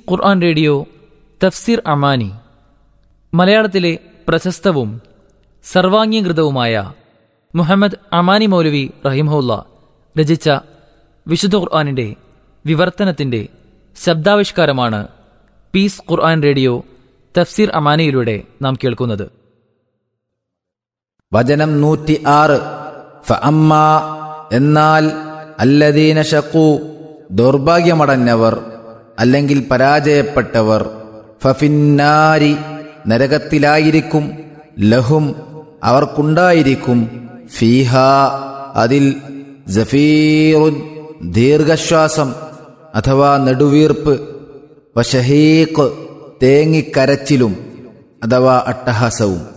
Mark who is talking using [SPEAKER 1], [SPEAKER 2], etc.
[SPEAKER 1] ഖുർആൻ radio തഫ്സീർ അമാനി മലയാളത്തിലെ പ്രശസ്തവും സർവാംഗീകൃതവുമായ മുഹമ്മദ് അമാനി മൗലവി റഹിമഹുല്ല രചിച്ച വിശുദ്ധ ഖുർആാനിന്റെ വിവർത്തനത്തിന്റെ ശബ്ദാവിഷ്കാരമാണ് പീസ് ഖുർആൻ റേഡിയോ തഫ്സീർ അമാനിയിലൂടെ നാം കേൾക്കുന്നത്
[SPEAKER 2] വചനം നൂറ്റി ആറ് ഫഅമ്മ എന്നാൽ അല്ലദീന ഷക്കു ദൗർഭാഗ്യമടഞ്ഞവർ അല്ലെങ്കിൽ പരാജയപ്പെട്ടവർ ഫഫിന്നാരി നരകത്തിലായിരിക്കും ലഹും അവർക്കുണ്ടായിരിക്കും ഫീഹ അതിൽ ജഫീറുൻ ദീർഘശ്വാസം അഥവാ നെടുവീർപ്പ് വഷഹീഖ് തേങ്ങിക്കരച്ചിലും അഥവാ അട്ടഹാസവും